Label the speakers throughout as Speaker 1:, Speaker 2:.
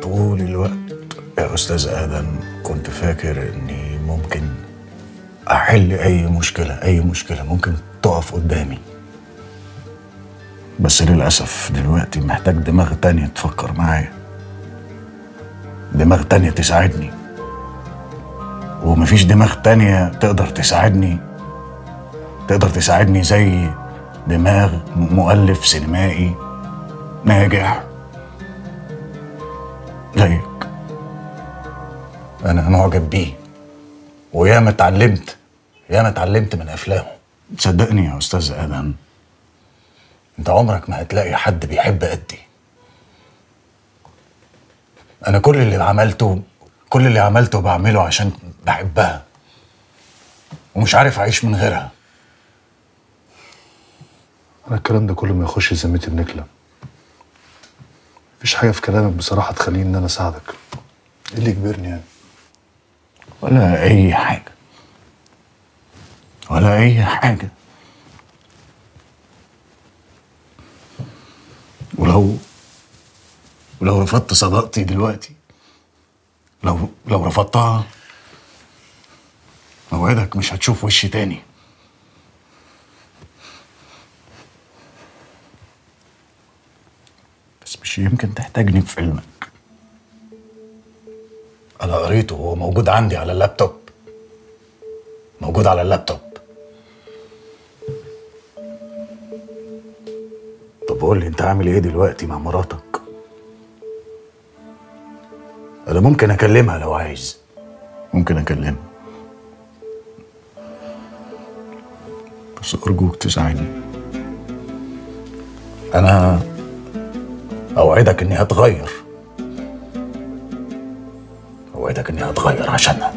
Speaker 1: طول الوقت يا أستاذ آدم كنت فاكر إني ممكن أحل أي مشكلة أي مشكلة ممكن تقف قدامي بس للأسف دلوقتي محتاج دماغ تانية تفكر معايا دماغ تانية تساعدني ومفيش دماغ تانية تقدر تساعدني تقدر تساعدني زي دماغ مؤلف سينمائي ناجح زيك انا معجب بيه وياما اتعلمت ياما اتعلمت من افلامه صدقني يا استاذ ادم انت عمرك ما هتلاقي حد بيحب قدي انا كل اللي عملته كل اللي عملته بعمله عشان بحبها ومش عارف اعيش من غيرها
Speaker 2: انا الكلام ده كله ما يخش ذمتي بنكلة مفيش حاجه في كلامك بصراحه تخليني ان انا اساعدك ايه اللي يجبرني يعني
Speaker 1: ولا اي حاجه ولا اي حاجه ولو ولو رفضت صداقتي دلوقتي لو لو رفضتها اوعدك مش هتشوف وشي تاني بس مش يمكن تحتاجني في فيلمك انا قريته هو موجود عندي على اللابتوب موجود على اللابتوب طب قول لي انت عامل ايه دلوقتي مع مراتك انا ممكن اكلمها لو عايز ممكن اكلمها بس ارجوك تساعدني انا اوعدك اني هتغير اوعدك اني هتغير عشانها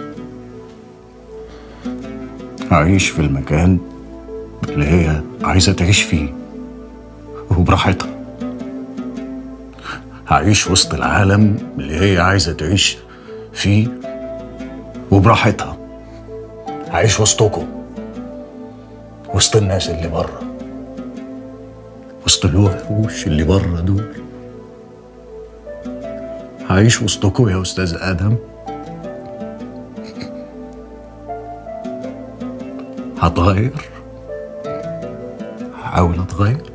Speaker 1: هعيش في المكان اللي هي عايزه تعيش فيه وبراحتها هعيش وسط العالم اللي هي عايزه تعيش فيه وبراحتها هعيش وسطكم وسط الناس اللي بره وسط الوحوش اللي بره دول هعيش وسطكم يا استاذ ادم هتغير هحاول اتغير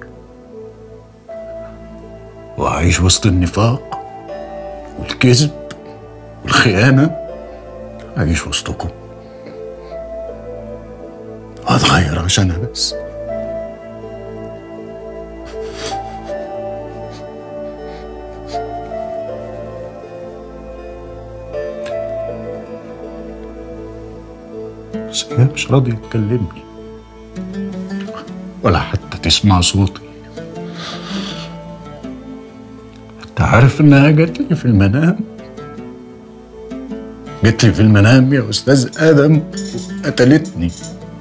Speaker 1: وأعيش وسط النفاق والكذب والخيانة أعيش وسطكم هتغير عشانها بس بس هي مش راضية تكلمني ولا حتى تسمع صوتي انت عارف انها جات لي في المنام جات لي في المنام يا استاذ ادم قتلتني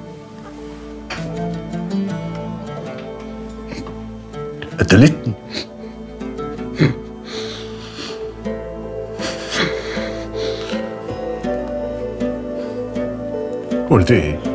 Speaker 1: قتلتني قلت ايه